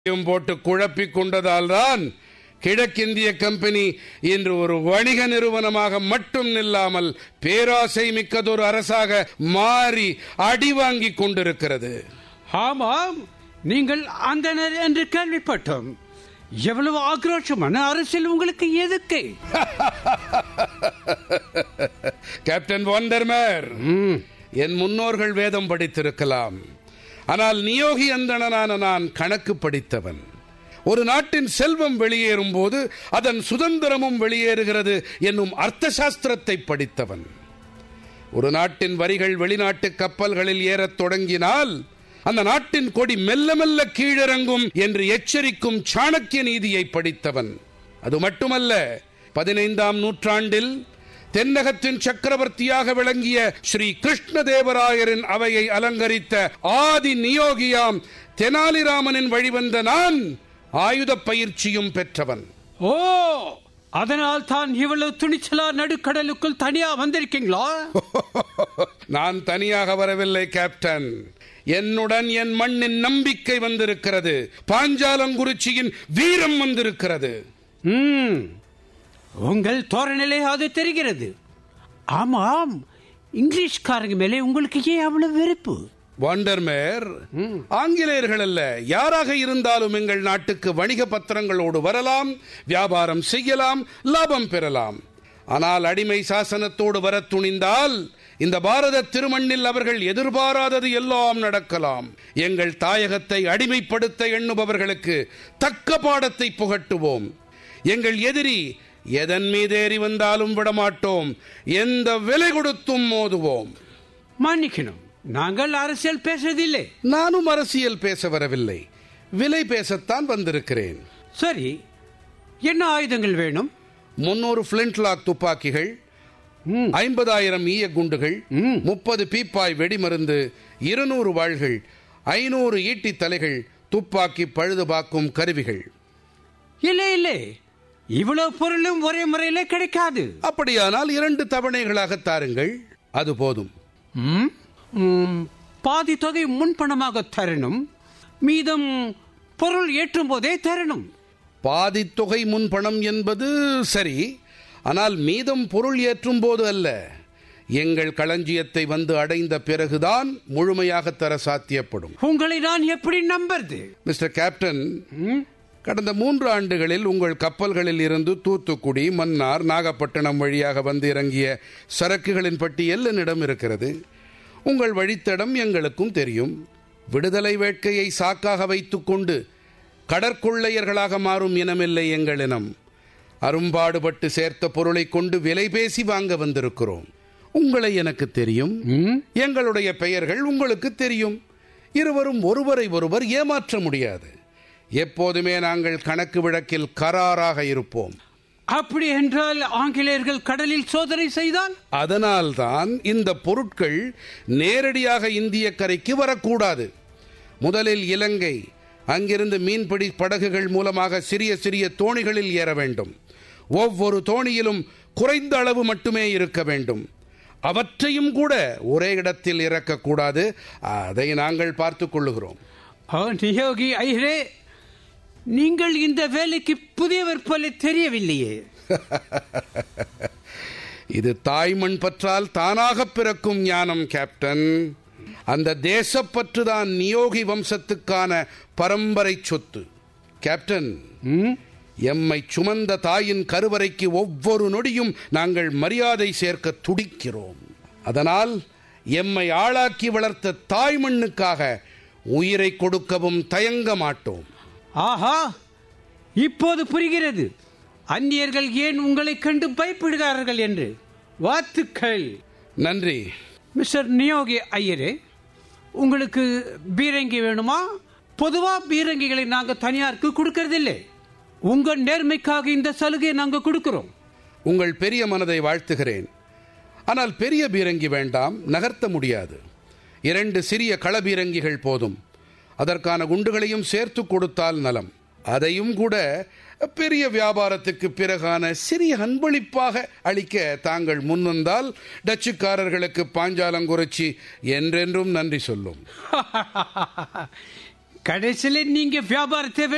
யும் போட்டு குழப்பிக் கொண்டதால் தான் கிழக்கிந்திய கம்பெனி இன்று ஒரு வணிக நிறுவனமாக மட்டும் நில்லாமல் பேராசை மிக்கதொரு அரசாக மாறி அடி வாங்கிக் கொண்டிருக்கிறது ஆமாம் நீங்கள் அந்தனர் என்று கேள்விப்பட்டோம் எவ்வளவு ஆக்ரோஷமான அரசியல் உங்களுக்கு எதுக்கு கேப்டன் வாண்டர்மேர் என் முன்னோர்கள் வேதம் படித்திருக்கலாம் ஆனால் நியோகி அந்தணனான நான் கணக்கு படித்தவன் ஒரு நாட்டின் செல்வம் வெளியேறும் போது அதன் சுதந்திரமும் வெளியேறுகிறது என்னும் அர்த்த சாஸ்திரத்தை படித்தவன் ஒரு நாட்டின் வரிகள் வெளிநாட்டு கப்பல்களில் ஏறத் தொடங்கினால் அந்த நாட்டின் கொடி மெல்ல மெல்ல கீழிறங்கும் என்று எச்சரிக்கும் சாணக்கிய நீதியை படித்தவன் அது மட்டுமல்ல பதினைந்தாம் நூற்றாண்டில் தென்னகத்தின் சக்கரவர்த்தியாக விளங்கிய ஸ்ரீ கிருஷ்ணதேவராயரின் அவையை அலங்கரித்த ஆதி நியோகியாம் தெனாலிராமனின் வழிவந்த நான் ஆயுத பயிற்சியும் பெற்றவன் ஓ அதனால் தான் இவ்வளவு துணிச்சலா நடுக்கடலுக்குள் தனியா வந்திருக்கீங்களா நான் தனியாக வரவில்லை கேப்டன் என்னுடன் என் மண்ணின் நம்பிக்கை வந்திருக்கிறது பாஞ்சாலங்குறிச்சியின் வீரம் வந்திருக்கிறது ம் உங்கள் தோரணிலே அது தெரிகிறது ஆமாம் இங்கிலீஷ்காரங்க மேலே உங்களுக்கு ஏன் அவ்வளவு வெறுப்பு வாண்டர்மேர் ஆங்கிலேயர்கள் அல்ல யாராக இருந்தாலும் எங்கள் நாட்டுக்கு வணிக பத்திரங்களோடு வரலாம் வியாபாரம் செய்யலாம் லாபம் பெறலாம் ஆனால் அடிமை சாசனத்தோடு வர துணிந்தால் இந்த பாரத திருமண்ணில் அவர்கள் எதிர்பாராதது எல்லாம் நடக்கலாம் எங்கள் தாயகத்தை அடிமைப்படுத்த எண்ணுபவர்களுக்கு தக்க பாடத்தை புகட்டுவோம் எங்கள் எதிரி எதன் மீதேறி வந்தாலும் விடமாட்டோம் எந்த விலை கொடுத்தும் மோதுவோம் மன்னிக்கணும் நாங்கள் அரசியல் பேசுறதில்லை நானும் அரசியல் பேச வரவில்லை விலை பேசத்தான் வந்திருக்கிறேன் சரி என்ன ஆயுதங்கள் வேணும் முன்னூறு பிளின்ட்லாக் துப்பாக்கிகள் ஐம்பதாயிரம் ஈய குண்டுகள் முப்பது பீப்பாய் வெடிமருந்து இருநூறு வாள்கள் ஐநூறு ஈட்டி தலைகள் துப்பாக்கி பழுதுபார்க்கும் கருவிகள் இல்லை இல்லை இவ்வளவு பொருளும் ஒரே முறையில கிடைக்காது அப்படியானால் இரண்டு தவணைகளாக தாருங்கள் அது போதும் ம்? ம், பாதி தொகை முன்பணமாக தரணும் மீதம் பொருள் ஏற்றும் போதே தரணும் பாதி தொகை முன்பணம் என்பது சரி ஆனால் மீதம் பொருள் ஏற்றும் போது அல்ல எங்கள் களஞ்சியத்தை வந்து அடைந்த பிறகுதான் முழுமையாக தர சாத்தியப்படும் உங்களை நான் எப்படி நம்புறது மிஸ்டர் கேப்டன் ம்? கடந்த மூன்று ஆண்டுகளில் உங்கள் கப்பல்களில் இருந்து தூத்துக்குடி மன்னார் நாகப்பட்டினம் வழியாக வந்து இறங்கிய சரக்குகளின் பட்டியல் என்னிடம் இருக்கிறது உங்கள் வழித்தடம் எங்களுக்கும் தெரியும் விடுதலை வேட்கையை சாக்காக வைத்துக்கொண்டு கடற்கொள்ளையர்களாக மாறும் இனமில்லை எங்கள் இனம் அரும்பாடுபட்டு சேர்த்த பொருளை கொண்டு விலை பேசி வாங்க வந்திருக்கிறோம் உங்களை எனக்கு தெரியும் ம்? எங்களுடைய பெயர்கள் உங்களுக்கு தெரியும் இருவரும் ஒருவரை ஒருவர் ஏமாற்ற முடியாது எப்போதுமே நாங்கள் கணக்கு விளக்கில் கராராக இருப்போம் அப்படி என்றால் ஆங்கிலேயர்கள் கடலில் சோதனை செய்தால் அதனால்தான் இந்த பொருட்கள் நேரடியாக இந்திய கரைக்கு வரக்கூடாது முதலில் இலங்கை அங்கிருந்து மீன்பிடி படகுகள் மூலமாக சிறிய சிறிய தோணிகளில் ஏற வேண்டும் ஒவ்வொரு தோணியிலும் குறைந்த அளவு மட்டுமே இருக்க வேண்டும் அவற்றையும் கூட ஒரே இடத்தில் இறக்கக்கூடாது அதை நாங்கள் பார்த்துக் கொள்ளுகிறோம் ஆ, நியோகி ஐயரே நீங்கள் இந்த வேலைக்கு புதியவர் போல தெரியவில்லையே இது தாய்மண் பற்றால் தானாக பிறக்கும் ஞானம் கேப்டன் அந்த தேசப்பற்று தான் நியோகி வம்சத்துக்கான பரம்பரை சொத்து கேப்டன் ம்? எம்மை சுமந்த தாயின் கருவறைக்கு ஒவ்வொரு நொடியும் நாங்கள் மரியாதை சேர்க்க துடிக்கிறோம் அதனால் எம்மை ஆளாக்கி வளர்த்த தாய்மண்ணுக்காக உயிரை கொடுக்கவும் தயங்க மாட்டோம் ஆஹா இப்போது புரிகிறது அந்நியர்கள் ஏன் உங்களை கண்டு பயப்படுகிறார்கள் என்று வாழ்த்துக்கள் நன்றி மிஸ்டர் நியோகி ஐயரே உங்களுக்கு பீரங்கி வேணுமா பொதுவா பீரங்கிகளை நாங்க தனியாருக்கு கொடுக்கறதில்லை உங்க நேர்மைக்காக இந்த சலுகையை நாங்க கொடுக்கிறோம் உங்கள் பெரிய மனதை வாழ்த்துகிறேன் ஆனால் பெரிய பீரங்கி வேண்டாம் நகர்த்த முடியாது இரண்டு சிறிய களபீரங்கிகள் போதும் அதற்கான குண்டுகளையும் சேர்த்து கொடுத்தால் நலம் அதையும் கூட பெரிய வியாபாரத்துக்கு பிறகான சிறிய அன்பளிப்பாக அளிக்க தாங்கள் முன்வந்தால் டச்சுக்காரர்களுக்கு பாஞ்சாலங்குறிச்சி என்றென்றும் நன்றி சொல்லும் கடைசியில் நீங்க வியாபாரத்தை